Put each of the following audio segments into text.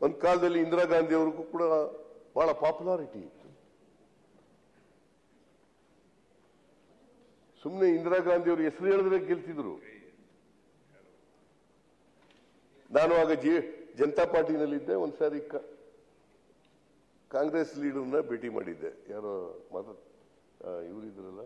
ಒಂದು ಕಾಲದಲ್ಲಿ ಇಂದಿರಾ ಗಾಂಧಿ ಅವ್ರಿಗೂ ಕೂಡ ಬಹಳ ಪಾಪ್ಯುಲಾರಿಟಿ ಇತ್ತು ಸುಮ್ಮನೆ ಇಂದಿರಾ ಗಾಂಧಿ ಅವರು ಹೆಸರು ಹೇಳಿದ್ರೆ ಗೆಲ್ತಿದ್ರು ನಾನು ಆಗ ಜಿ ಜನತಾ ಪಾರ್ಟಿನಲ್ಲಿದ್ದೆ ಒಂದ್ಸಾರಿ ಕ- ಕಾಂಗ್ರೆಸ್ ಲೀಡರ್ನ ಭೇಟಿ ಮಾಡಿದ್ದೆ ಯಾರೋ ಮಾತ ಇವರಿದ್ರಲ್ಲ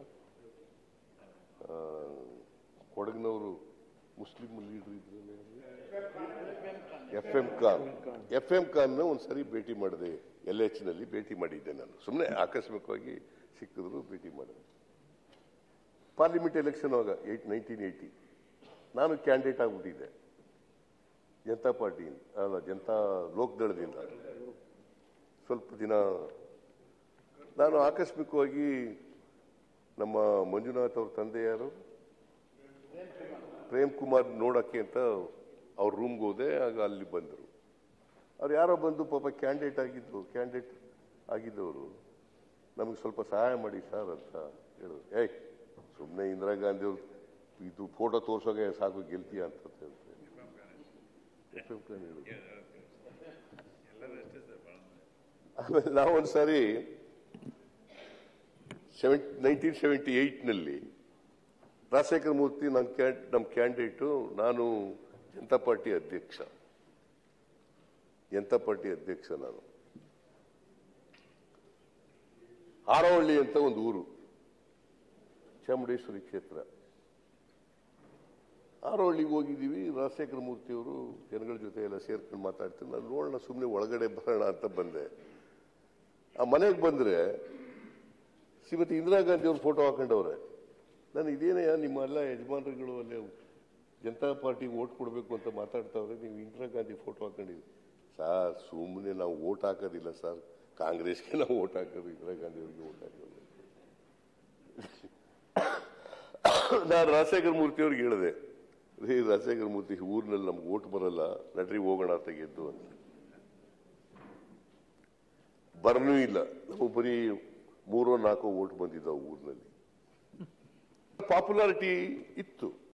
ಕೊಡಗಿನವರು ಮುಸ್ಲಿಂ ಲೀಡರ್ ಇದ್ರಲ್ಲ F M Khan F M Khan ಒಂದ್ಸರಿ ಭೇಟಿ ಮಾಡಿದೆ ಎಲ್ ಎಚ್ ನಲ್ಲಿ ಭೇಟಿ ಮಾಡಿದ್ದೆ ನಾನು ಸುಮ್ಮನೆ ಆಕಸ್ಮಿಕವಾಗಿ ಸಿಕ್ಕಿದ್ರು ಭೇಟಿ ಮಾಡಿದೆ ಪಾರ್ಲಿಮೆಂಟ್ ಎಲೆಕ್ಷನ್ ಆಗ ಏಟ್ ನೈನ್ಟೀನ್ ಏಯ್ಟಿ ನಾನು ಕ್ಯಾಂಡಿಡೇಟ್ ಆಗ್ಬಿಟ್ಟಿದ್ದೆ ಜನತಾ ಪಾರ್ಟಿ ಅಲ್ಲ ಜನತಾ ಲೋಕದಳದಿಂದ ಸ್ವಲ್ಪ ದಿನ ನಾನು ಆಕಸ್ಮಿಕವಾಗಿ ನಮ್ಮ ಮಂಜುನಾಥ್ ಅವ್ರ ತಂದೆ ಯಾರು ಪ್ರೇಮ್ ಕುಮಾರ್ ನೋಡಕ್ಕೆ ಅಂತ ಅವ್ರ ರೂಮ್ಗೆ ಹೋದೆ ಆಗ ಅಲ್ಲಿ ಬಂದರು ಅವ್ರು ಯಾರೋ ಬಂದು ಪಾಪ ಕ್ಯಾಂಡಿಡೇಟ್ ಆಗಿದ್ರು ಕ್ಯಾಂಡಿಡೇಟ್ ಆಗಿದ್ದವರು ನಮಗೆ ಸ್ವಲ್ಪ ಸಹಾಯ ಮಾಡಿ ಸರ್ ಅಂತ ಹೇಳಿದ್ರು ಏಯ್ ಸುಮ್ಮನೆ ಇಂದಿರಾ ಗಾಂಧಿ ಅವ್ರು ಇದು ಫೋಟೋ ತೋರ್ಸೋಗೆ ಸಾಕು ಗೆಲ್ತೀಯ ಅಂತ ಹೇಳ್ತಾರೆ FF ಖಾನ್ ಹೇಳಿದ್ರು. ಆಮೇಲೆ ನಾವೊಂದು ಸಾರಿ ಸೆವೆನ್ ನೈನ್ಟೀನ್ ಸೆವೆಂಟಿ ಏಯ್ಟ್ನಲ್ಲಿ ರಾಜಶೇಖರ ಮೂರ್ತಿ ನನ್ನ ಕ್ಯಾ ನಮ್ಮ ಕ್ಯಾಂಡಿಡೇಟು ನಾನು ಜನತಾ ಪಾರ್ಟಿ ಅಧ್ಯಕ್ಷ ಜನತಾ ಪಾರ್ಟಿ ಅಧ್ಯಕ್ಷ ನಾನು ಹಾರೋಹಳ್ಳಿ ಅಂತ ಒಂದು ಊರು ಚಾಮುಂಡೇಶ್ವರಿ ಕ್ಷೇತ್ರ ಹಾರೋಹಳ್ಳಿಗೆ ಹೋಗಿದ್ದೀವಿ ರಾಜಶೇಖರ ಮೂರ್ತಿಯವರು ಜನಗಳ ಜೊತೆ ಎಲ್ಲ ಸೇರ್ಕೊಂಡು ಮಾತಾಡ್ತೀನಿ ನಾನು ನೋಡೋಣ ಸುಮ್ಮನೆ ಒಳಗಡೆ ಬರೋಣ ಅಂತ ಬಂದೆ ಆ ಮನೆಗೆ ಬಂದ್ರೆ ಶ್ರೀಮತಿ ಇಂದಿರಾ ಗಾಂಧಿ ಅವ್ರ ಫೋಟೋ ಹಾಕೊಂಡವ್ರೆ ನಾನು ಇದೇನಯ್ಯ ನಿಮ್ಮ ಎಲ್ಲ ಯಜಮಾನರುಗಳು ಅಲ್ಲೇ ಜನತಾ ಪಾರ್ಟಿಗೆ ಓಟ್ ಕೊಡಬೇಕು ಅಂತ ಮಾತಾಡ್ತಾವ್ರೆ ನೀವು ಇಂದಿರಾ ಗಾಂಧಿ ಫೋಟೋ ಹಾಕೊಂಡಿದ್ರಿ ಸರ್ ಸುಮ್ಮನೆ ನಾವು ಓಟ್ ಹಾಕೋದಿಲ್ಲ ಸರ್ ಕಾಂಗ್ರೆಸ್ಗೆ ನಾವು ಓಟ್ ಹಾಕೋದು ಇಂದಿರಾ ಗಾಂಧಿ ಅವರಿಗೆ ಓಟ್ ಹಾಕೋದು ನಾನು ರಾಜಶೇಖರ ಮೂರ್ತಿ ಅವ್ರಿಗೆ ಹೇಳಿದೆ ರೀ ರಾಜಶೇಖರ ಮೂರ್ತಿ ಊರಿನಲ್ಲಿ ನಮ್ಗೆ ಓಟ್ ಬರಲ್ಲ ನಡ್ರಿ ಹೋಗೋಣ ತೆಗೆದ್ದು ಅಂತ ಬರನೂ ಇಲ್ಲ ನಮಗೆ ಬರೀ ಮೂರೋ ನಾಲ್ಕೋ ಓಟ್ ಬಂದಿದ್ದಾವೆ ಊರಿನಲ್ಲಿ ಪಾಪ್ಯುಲಾರಿಟಿ ಇತ್ತು